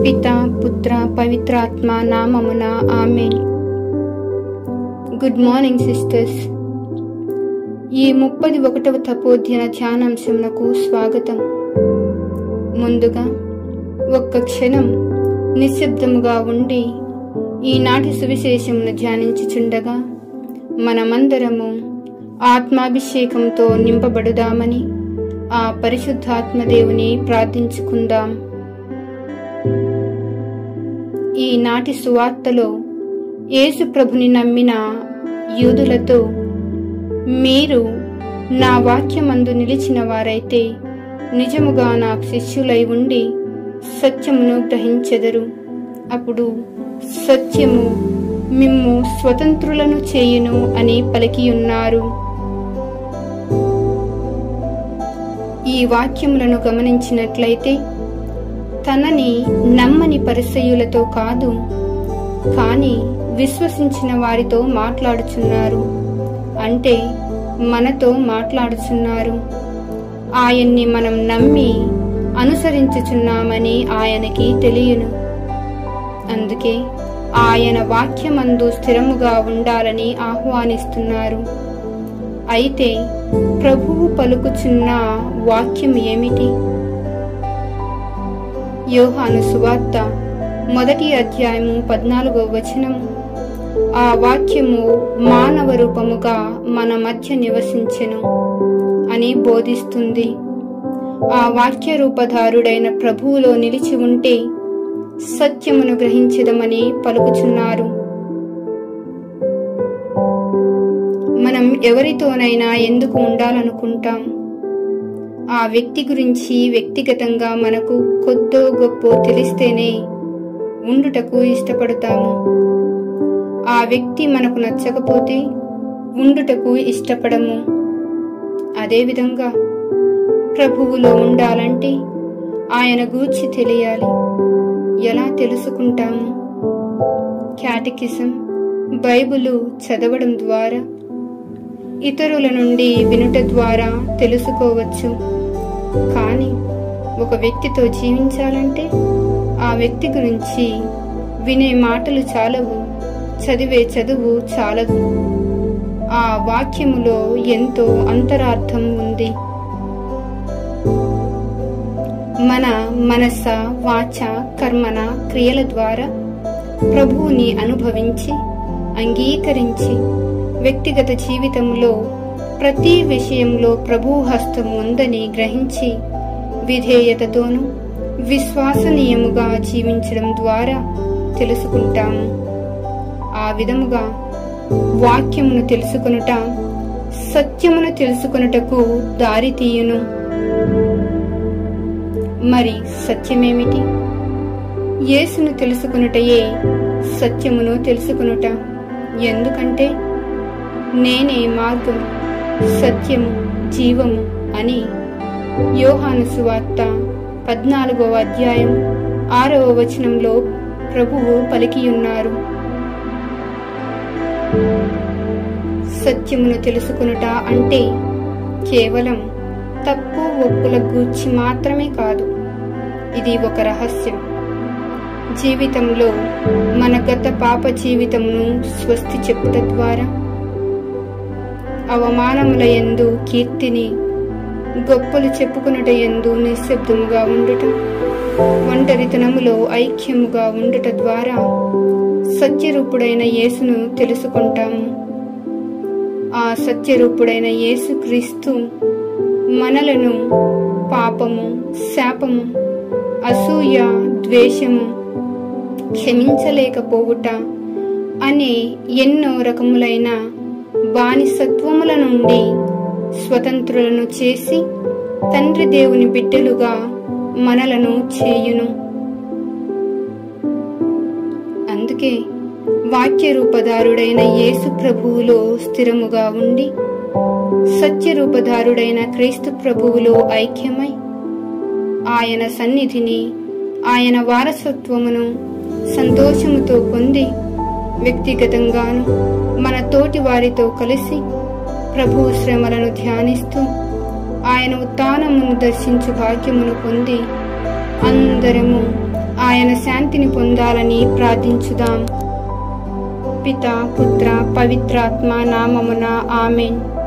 పిత పుత్ర పవిత్రాత్మ నామమున ఆమె గుడ్ మార్నింగ్ సిస్టర్స్ ఈ ముప్పది ఒకటవ తపోధ్యాన ధ్యానాంశమునకు స్వాగతం ముందుగా ఒక్క క్షణం నిశ్శబ్దముగా ఉండి ఈనాటి సువిశేషమును ధ్యానించుచుండగా మనమందరము ఆత్మాభిషేకంతో నింపబడుదామని ఆ పరిశుద్ధాత్మదేవుని ప్రార్థించుకుందాం ఈనాటి సువార్తలో యేసు ప్రభుని నమ్మిన యూదులతో మీరు నా వాక్యమందు నిలిచిన వారైతే నిజముగా నా శిష్యులై ఉండి సత్యమును గ్రహించెదరు అప్పుడు సత్యము మిమ్ము స్వతంత్రులను చేయును అని పలికియున్నారు ఈ వాక్యములను గమనించినట్లయితే తనని నమ్మని పరిసయులతో కాదు కానీ విశ్వసించిన వారితో మాట్లాడుచున్నారు అంటే మనతో మాట్లాడుచున్నారు ఆయన్ని మనం నమ్మి అనుసరించుచున్నామని ఆయనకి తెలియను అందుకే ఆయన వాక్యమందు స్థిరముగా ఉండాలని ఆహ్వానిస్తున్నారు అయితే ప్రభువు పలుకుచున్న వాక్యం ఏమిటి యోహాను సువార్త మొదటి అధ్యాయము పద్నాలుగో వచనము ఆ వాక్యము మానవ రూపముగా మన మధ్య నివసించెను అని బోధిస్తుంది ఆ వాక్య రూపధారుడైన ప్రభువులో నిలిచి ఉంటే సత్యమును గ్రహించదమని పలుకుచున్నారు మనం ఎవరితోనైనా ఎందుకు ఉండాలనుకుంటాం ఆ వ్యక్తి గురించి వ్యక్తిగతంగా మనకు కొద్దో గొప్ప తెలిస్తేనే ఉండుటకు ఇష్టపడతాము ఆ వ్యక్తి మనకు నచ్చకపోతే ఉండుటకు ఇష్టపడము అదేవిధంగా ప్రభువులో ఉండాలంటే ఆయన గూర్చి తెలియాలి ఎలా తెలుసుకుంటాము క్యాటకిజం బైబిలు చదవడం ద్వారా ఇతరుల నుండి వినుట ద్వారా తెలుసుకోవచ్చు కానీ ఒక వ్యక్తితో జీవించాలంటే ఆ వ్యక్తి గురించి వినే మాటలు చాలవు చదివే చదువు చాలదు ఆ వాక్యములో ఎంతో అంతరార్థం ఉంది మన మనస వాచ కర్మన క్రియల ద్వారా ప్రభువుని అనుభవించి అంగీకరించి వ్యక్తిగత జీవితంలో ప్రతి విషయంలో ప్రభు హస్తం ఉందని గ్రహించి విధేయతతోనూ విశ్వాసనీయముగా జీవించడం ద్వారా తెలుసుకుంటాము ఆ విధముగా వాక్యమును తెలుసుకొనుట సత్యమును తెలుసుకొనుటకు దారి తీయును మరి సత్యమేమిటి యేసును తెలుసుకొనుటయే సత్యమును తెలుసుకొనుట ఎందుకంటే నేనే మార్గము సత్యము జీవము అని యోహాను సువార్త పద్నాలుగవ అధ్యాయం ఆరవ వచనంలో ప్రభువు పలికియున్నారు సత్యమును తెలుసుకునుట అంటే కేవలం తప్పు ఒప్పుల గూర్చి మాత్రమే కాదు ఇది ఒక రహస్యం జీవితంలో మన గత పాప జీవితమును స్వస్తి చెప్పుట ద్వారా అవమానముల ఎందు కీర్తిని గొప్పలు చెప్పుకునుట ఎందు నిశ్శబ్దముగా ఉండుట ఒంటరితనములో ఐక్యముగా ఉండుట ద్వారా సత్యరూపుడైన యేసును తెలుసుకుంటాము ఆ సత్యరూపుడైన యేసు క్రీస్తు మనలను పాపము శాపము అసూయ ద్వేషము క్షమించలేకపోవుట అనే ఎన్నో రకములైన బానిసత్వముల నుండి స్వతంత్రులను చేసి తండ్రి దేవుని బిడ్డలుగా మనలను చేయును అందుకే వాక్య రూపధారుడైన యేసు ప్రభువులో స్థిరముగా ఉండి సత్యరూపధారుడైన క్రీస్తు ప్రభువులో ఐక్యమై ఆయన సన్నిధిని ఆయన వారసత్వమును సంతోషముతో పొంది వ్యక్తిగతంగాను మన తోటి వారితో కలిసి ప్రభువు శ్రమలను ధ్యానిస్తూ ఆయన ఉత్థానమును దర్శించు భాగ్యమును పొంది అందరము ఆయన శాంతిని పొందాలని ప్రార్థించుదాం పిత పుత్ర పవిత్రాత్మ నామమున ఆమెన్